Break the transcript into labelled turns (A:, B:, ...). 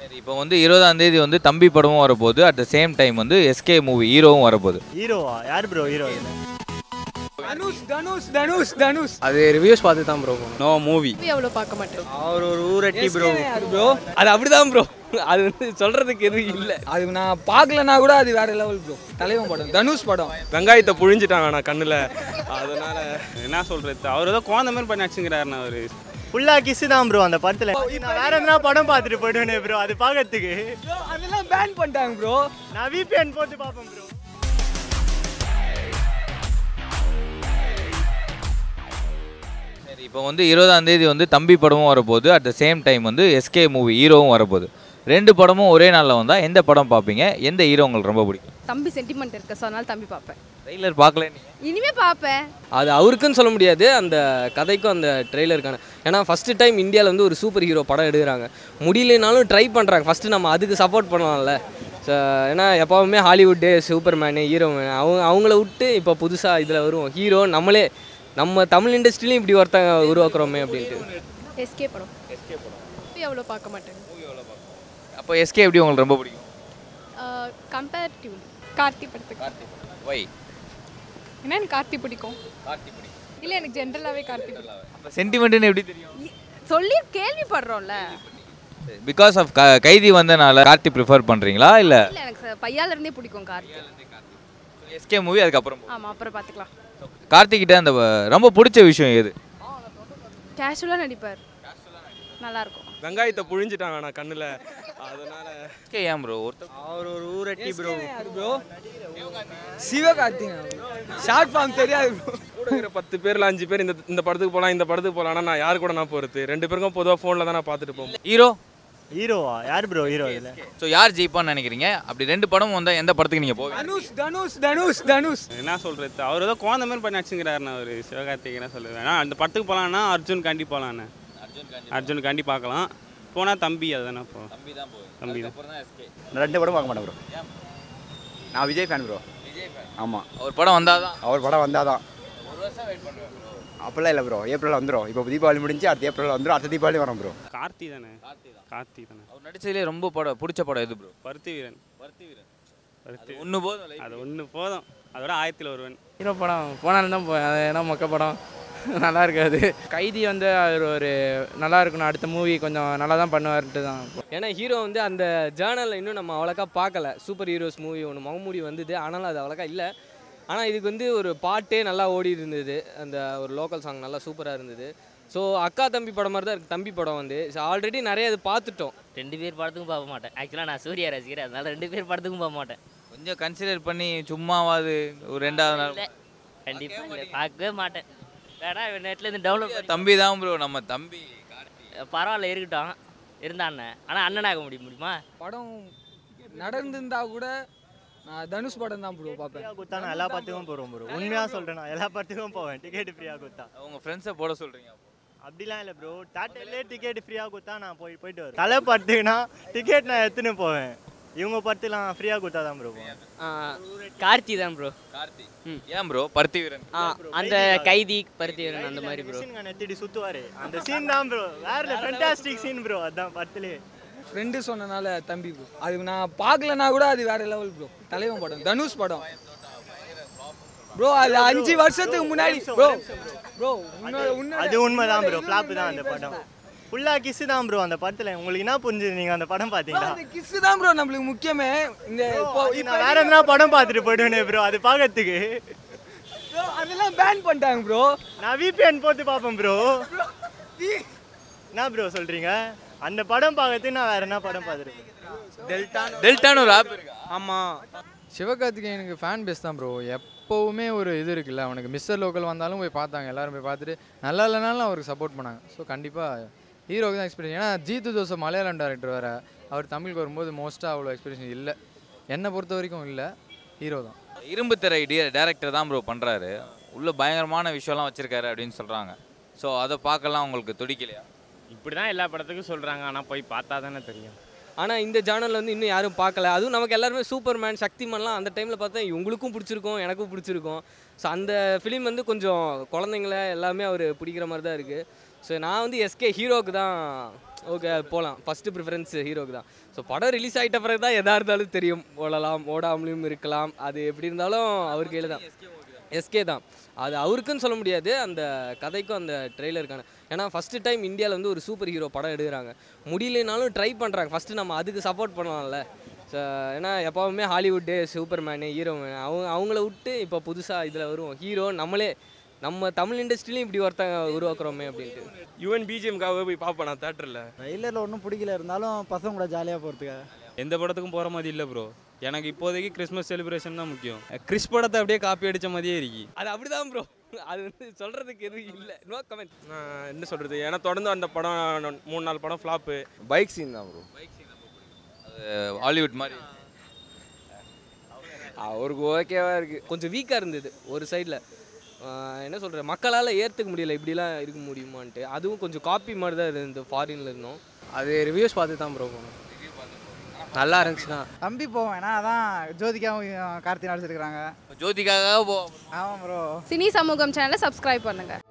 A: சரி இப்போ வந்து இருபதாம் தேதி வந்து தம்பி படமும் வரப்போகுது அட் த சேம் டைம் வந்து எஸ்கே மூவி ஹீரோவும் வரப்போகுது
B: ஹீரோவா யார் ப்ரோ ஹீரோ
C: தனுஷ் தனுஷ் தனுஷ் தனுஷ்
D: அது ரிவ்யூஸ் பார்த்து தான் ப்ரோ நோ மூவி
E: மூவி அவ்வளோ பார்க்க மாட்டேன்
B: அவர் ஒரு ஊரட்டி ப்ரோ
D: ப்ரோ அது அப்படிதான் ப்ரோ அது வந்து சொல்றதுக்கு எதுவும் இல்லை
C: அது நான் பார்க்கலனா கூட அது வேற லெவல் ப்ரோ தலைவன் படம் தனுஷ் படம்
D: வெங்காயத்தை புழிஞ்சிட்டாங்க நான் கண்ணில் அதனால
F: என்ன சொல்றது அவர் ஏதோ குழந்த மாதிரி பண்ணி வச்சுங்கிறாருண்ணா அவரு
B: ஃபுல்லா கிஸ் தான் ப்ரோ அந்த படத்துல நான் வேற எதனா படம் பார்த்துட்டு போயிடுவேனே ப்ரோ அது பார்க்கறதுக்கு
C: அதெல்லாம் பேன் பண்ணிட்டாங்க ப்ரோ
B: நான் VPN போட்டு பார்ப்பேன் ப்ரோ
A: சரி இப்போ வந்து இருபதாம் தேதி வந்து தம்பி படமும் வரப்போகுது அட் த சேம் டைம் வந்து எஸ்கே மூவி ஹீரோவும் வரப்போகுது ரெண்டு படமும் ஒரே நாளில் வந்தால் எந்த படம் பார்ப்பீங்க எந்த ஹீரோ உங்களுக்கு ரொம்ப பிடிக்கும்
E: தம்பி சென்டிமெண்ட் இருக்கு ஸோ அதனால தம்பி பார்ப்பேன்
A: ட்ரெய்லர் பார்க்கல நீங்கள்
E: இனிமே பார்ப்பேன்
D: அது அவருக்குன்னு சொல்ல முடியாது அந்த கதைக்கும் அந்த ட்ரெய்லருக்கான ஏன்னா ஃபஸ்ட்டு டைம் இந்தியாவில் வந்து ஒரு சூப்பர் ஹீரோ படம் எடுக்கிறாங்க முடியலனாலும் ட்ரை பண்ணுறாங்க ஃபஸ்ட்டு நம்ம அதுக்கு சப்போர்ட் பண்ணலாம்ல ஸோ ஏன்னா எப்போவுமே ஹாலிவுட்டு சூப்பர்மேனு ஹீரோ அவங்க அவங்கள விட்டு இப்போ புதுசாக இதில் வருவோம் ஹீரோ நம்மளே நம்ம தமிழ் இண்டஸ்ட்ரிலையும் இப்படி ஒருத்தங்க உருவாக்குறோமே அப்படின்ட்டு
E: எஸ்கே படம் எஸ்கே படம் மூவி அவ்வளோ பார்க்க மாட்டேன்
A: அப்போ எஸ்கே எப்படி உங்களுக்கு ரொம்ப பிடிக்கும்
E: கம்பேரிட்டிவ் கார்த்தி படத்துக்கு
A: ஒய்
E: ஏன்னா எனக்கு கார்த்தி பிடிக்கும்
A: கார்த்தி பிடிக்கும்
E: இல்லை எனக்கு ஜென்ரலாகவே கார்த்தி பிடிக்கும்
A: அப்போ சென்டிமெண்ட்டுன்னு எப்படி தெரியும்
E: இ- சொல்லி கேள்விப்படுறோம்ல
A: பிகாஸ் ஆஃப் கைதி வந்தனால கார்த்தி ப்ரிஃபர் பண்ணுறீங்களா இல்லை
E: இல்லை எனக்கு ச- பையால இருந்தே பிடிக்கும் கார்த்தி
A: எஸ்கே மூவி அதுக்கப்புறம்
E: ஆமாம் அப்புறம் பார்த்துக்கலாம்
A: கார்த்திகிட்ட அந்த அஹ், ரொம்ப பிடிச்ச விஷயம் எது
E: கேஷுவலாக நடிப்பார் நல்லா இருக்கும்
D: வெங்காயத்தை புழிஞ்சிட்டாங்க நான் கண்ணில் அதனால
A: எஸ்கே ஏன் ப்ரோ ஒருத்தர்
B: அவர் ஒரு ஊரட்டி bro
C: bro Sivakarthikeyan short form தெரியாது ப்ரோ
D: கூட இருக்கிற பத்து பேர்ல அஞ்சு பேர் இந்த இந்த படத்துக்கு போகலாம் இந்த படத்துக்கு போகலாம்னா நான் யார் கூட நான் போகிறது ரெண்டு பேருக்கும் பொதுவாக ஃபோனில் தான் நான் பார்த்துட்டு போவோம்
A: ஹீரோ
B: ஹீரோவா யார் ப்ரோ ஹீரோ இதுல
A: ஸோ யார் ஜெயிப்பான்னு நினைக்கிறீங்க அப்படி ரெண்டு படம் வந்தால் எந்த படத்துக்கு நீங்கள் போவீங்க
C: தனுஷ் தனுஷ் தனுஷ் தனுஷ்
F: என்ன சொல்றது அவர் ஏதோ குழந்த மாதிரி பண்ணி வச்சுங்கிறாருண்ணா அவரு சிவகார்த்திகேயன் என்ன சொல்லுவேன் ஆனால் அந்த படத்துக்கு போகலான்னா அர்ஜுன் காண்டி போகலாண்ணே அர்ஜுன் காண்டி பார்க்கலாம் போனால் தம்பி அதுதானே போ
A: தம்பி தான் போவேன்
F: தம்பி தான்
A: அப்புறம் தான் எஸ்கே
G: நான் ரெண்டு படம் பார்க்க மாட்டேன் ப்ரோ நான் விஜய் ஃபேன் ப்ரோ ஆமாம்
A: அவர் படம் வந்தால் தான்
G: அவர் படம் வந்தால் தான்
A: ஒரு வருஷம் வெயிட் பண்ணுவேன்
G: அப்படிலாம் இல்லை ப்ரோ ஏப்ரலில் வந்துடும் இப்போ தீபாவளி முடிஞ்சு அடுத்த ஏப்ரலில் வந்துடும் அடுத்த தீபாவளி வரும் ப்ரோ
F: கார்த்தி தானே கார்த்தி தானே
A: அவர் நடிச்சதுலேயே ரொம்ப படம் பிடிச்ச படம் எது ப்ரோ
F: பருத்தி வீரன்
A: பருத்தி வீரன்
F: பருத்தி
A: ஒன்று போதும் like.
F: அது ஒன்று போதும் அதோட ஆயிரத்தில் ஒருவன்
H: ஹீரோ படம் போனாலும் தான் போ அது ஏன்னா மொக்க படம் நல்லா இருக்காது கைதி வந்து அவர் ஒரு நல்லா இருக்கணும் அடுத்த மூவி கொஞ்சம் நல்லா தான் பண்ணுவார்ன்ட்டு தான்
D: ஏன்னா ஹீரோ வந்து அந்த ஜேர்னலில் இன்னும் நம்ம அவ்வளோக்கா பார்க்கல சூப்பர் ஹீரோஸ் மூவி ஒன்று மகமூடி வந்தது ஆனாலும் அது அவ்வளோக்கா இல்லை ஆனால் இதுக்கு வந்து ஒரு பாட்டே நல்லா ஓடி இருந்தது அந்த ஒரு லோக்கல் சாங் நல்லா சூப்பராக இருந்தது ஸோ அக்கா தம்பி படம் மாதிரி தான் இருக்குது தம்பி படம் வந்து ஆல்ரெடி நிறைய இது பார்த்துட்டோம்
I: ரெண்டு பேர் படத்துக்கும் பார்க்க மாட்டேன் ஆக்சுவலாக நான் சூர்யா ரசிக்கிறேன் அதனால ரெண்டு பேர் படத்துக்கும் போக மாட்டேன்
A: கொஞ்சம் கன்சிடர் பண்ணி சும்மாவாது ஒரு ரெண்டாவது நாள்
I: இல்லை கண்டிப்பாக இல்லை பார்க்கவே மாட்டேன் வேணா நெட்டில் இருந்து டவுன்லோட் பண்ணி
A: தம்பி தான் ப்ரோ நம்ம தம்பி
I: பரவாயில்ல இருக்கட்டும் இருந்தாண்ணே ஆனால் அண்ணனாக முடிய முடியுமா
C: படம் நடந்திருந்தா கூட நான் தனுஷ் படம் தான் ப்ரோ பார்ப்பேன்
B: ஃப்ரீயா கொடுத்தா நான் எல்லா படத்துக்கும் போகிறோம் ப்ரோ உண்மையா சொல்றேன் நான் எல்லா படத்துக்கும் போவேன் டிக்கெட் ஃப்ரீயா கொடுத்தா
A: உங்கள் ஃப்ரெண்ட்ஸை போட சொல்கிறீங்க அப்படிலாம்
B: இல்லை ப்ரோ தேட்டர்லேயே டிக்கெட் ஃப்ரீயாக கொடுத்தா நான் போய் போயிட்டு வருவேன் தலை படத்துக்குனா டிக்கெட் நான் எடுத்துன்னு போவேன் இவங்க படத்துலாம் ஃப்ரீயாக கொடுத்தா தான் ப்ரோ
I: கார்த்தி தான் ப்ரோ
A: கார்த்தி ஏன் ப்ரோ பருத்தி வீரன்
I: அந்த கைதி பருத்தி வீரன் அந்த மாதிரி ப்ரோ
B: நெத்திடி சுற்றுவார் அந்த சீன் தான் ப்ரோ வேற ஃபென்டாஸ்டிக் சீன் ப்ரோ அதான் படத்துலேயே
C: ஃப்ரெண்டு சொன்னனால தம்பி ப்ரோ அது நான் பார்க்கலனா கூட அது வேற லெவல் ப்ரோ தலைவன் படம் தனுஷ் படம் ப்ரோ அது அஞ்சு வருஷத்துக்கு முன்னாடி ப்ரோ ப்ரோ உன்னோட
B: அது உண்மைதான் ப்ரோ ஃப்ளாப் தான் அந்த படம் ஃபுல்லாக கிஸ் தான் ப்ரோ அந்த படத்தில் உங்களுக்கு என்ன புரிஞ்சுது நீங்கள் அந்த படம் பார்த்தீங்களா
C: அந்த கிஸ் தான் ப்ரோ நம்மளுக்கு முக்கியமே இந்த இப்போ இப்போ
B: நான் வேற எதனா படம் பார்த்துட்டு போயிடுவேனே ப்ரோ அது பார்க்கறதுக்கு
C: bro, அதெல்லாம் பேன் பண்ணிட்டாங்க ப்ரோ
B: நான் VPN போட்டு பார்ப்பேன் ப்ரோ என்ன ப்ரோ சொல்கிறீங்க அந்த படம் பார்க்கறதுக்கு நான் வேற என்ன படம் பார்த்துருப்பேன்
A: டெல்டான்னு ஒரு ஆப் இருக்கா
H: ஆமாம் சிவகார்த்திகேயனுக்கு ஃபேன் பேஸ் தான் ப்ரோ எப்போவுமே ஒரு இது இருக்குல்ல அவனுக்கு மிஸ்டர் லோக்கல் வந்தாலும் போய் பார்த்தாங்க எல்லாரும் போய் பார்த்துட்டு நல்லா இல்லைனாலும் அவருக்கு சப்போர்ட் பண்ணாங்க ஸோ கண்டிப்பாக ஹீரோக்கு தான் எக்ஸ்பீரியன்ஸ் ஏன்னா ஜீத்து ஜோசப் மலையாளம் டேரக்டர் வேறு அவர் தமிழுக்கு வரும்போது மோஸ்ட்டாக அவ்வளோ எக்ஸ்பீரியன்ஸ் இல்லை என்னை பொறுத்த வரைக்கும் இல்லை ஹீரோ தான்
A: இரும்பு திரை டி டேரக்டர் தான் ப்ரோ பண்ணுறாரு உள்ள பயங்கரமான விஷயம்லாம் வச்சிருக்காரு அப்படின்னு சொல்கிறாங்க ஸோ அதை பார்க்கலாம் உங்களுக்கு துடிக்கலையா
F: இப்படி தான் எல்லா படத்துக்கும் சொல்கிறாங்க ஆனால் போய் பார்த்தா தானே தெரியும்
D: ஆனால் இந்த ஜானல் வந்து இன்னும் யாரும் பார்க்கல அதுவும் நமக்கு எல்லாருமே சூப்பர்மேன் சக்திமான்லாம் அந்த டைமில் பார்த்தா இவங்களுக்கும் பிடிச்சிருக்கும் எனக்கும் பிடிச்சிருக்கும் ஸோ அந்த ஃபிலிம் வந்து கொஞ்சம் குழந்தைங்கள எல்லாமே அவர் பிடிக்கிற மாதிரி தான் இருக்குது ஸோ நான் வந்து எஸ்கே ஹீரோக்கு தான் ஓகே போகலாம் ஃபஸ்ட்டு ப்ரிஃபரன்ஸ் ஹீரோக்கு தான் ஸோ படம் ரிலீஸ் ஆகிட்ட பிறகு தான் எதாக இருந்தாலும் தெரியும் ஓடலாம் ஓடாமலும் இருக்கலாம் அது எப்படி இருந்தாலும் அவர் கையில் தான் எஸ்கே தான் அது அவருக்குன்னு சொல்ல முடியாது அந்த கதைக்கும் அந்த ட்ரெய்லருக்கான ஏன்னா ஃபஸ்ட்டு டைம் இந்தியாவில் வந்து ஒரு சூப்பர் ஹீரோ படம் எடுக்கிறாங்க முடியலனாலும் ட்ரை பண்ணுறாங்க ஃபஸ்ட்டு நம்ம அதுக்கு சப்போர்ட் பண்ணலாம்ல ஸோ ஏன்னா எப்போவுமே ஹாலிவுட்டு சூப்பர்மேனு ஹீரோமேன் அவங்க அவங்கள விட்டு இப்போ புதுசாக இதில் வரும் ஹீரோ நம்மளே நம்ம தமிழ் இண்டஸ்ட்ரிலையும் இப்படி ஒருத்தங்க உருவாக்குறோமே அப்படின்ட்டு
F: யுவன் பிஜிஎம்காக போய் பார்ப்பேன் நான் தேட்டரில்
J: ட்ரைலரில் ஒன்றும் பிடிக்கல இருந்தாலும் பசங்க கூட ஜாலியாக போகிறதுக்காக
F: எந்த படத்துக்கும் போகிற மாதிரி இல்லை ப்ரோ எனக்கு இப்போதைக்கு கிறிஸ்மஸ் செலிப்ரேஷன் தான் முக்கியம் கிறிஸ் படத்தை அப்படியே காப்பி அடித்த மாதிரியே இருக்கு
D: அது அப்படிதான் ப்ரோ அது வந்து சொல்கிறதுக்கு எதுவும் இல்லை நோ கமெண்ட்
F: நான் என்ன சொல்கிறது ஏன்னா தொடர்ந்து அந்த படம் மூணு நாலு படம் ஃப்ளாப்பு
K: பைக் சீன் தான் ப்ரோ
A: அது ஹாலிவுட் மாதிரி
K: அவருக்கு ஓகேவா இருக்கு
D: கொஞ்சம் வீக்காக இருந்தது ஒரு சைடில் என்ன சொல்கிற மக்களால் ஏற்றுக்க முடியல இப்படிலாம் இருக்க முடியுமான்ட்டு அதுவும் கொஞ்சம் காப்பி மாதிரி தான் இருந்தது ஃபாரின்ல இருந்தோம்
C: அது ரிவ்யூஸ் பார்த்து தான் ப்ரோ போகணும் நல்லா இருந்துச்சுன்னா
J: தம்பி போவோம் ஏன்னா அதான் ஜோதிகாவும் கார்த்தி நடிச்சிருக்கிறாங்க
A: ஜோதிக்காக போ
J: ஆமாம் ப்ரோ
E: சினி சமூகம் சேனலை சப்ஸ்கிரைப் பண்ணுங்க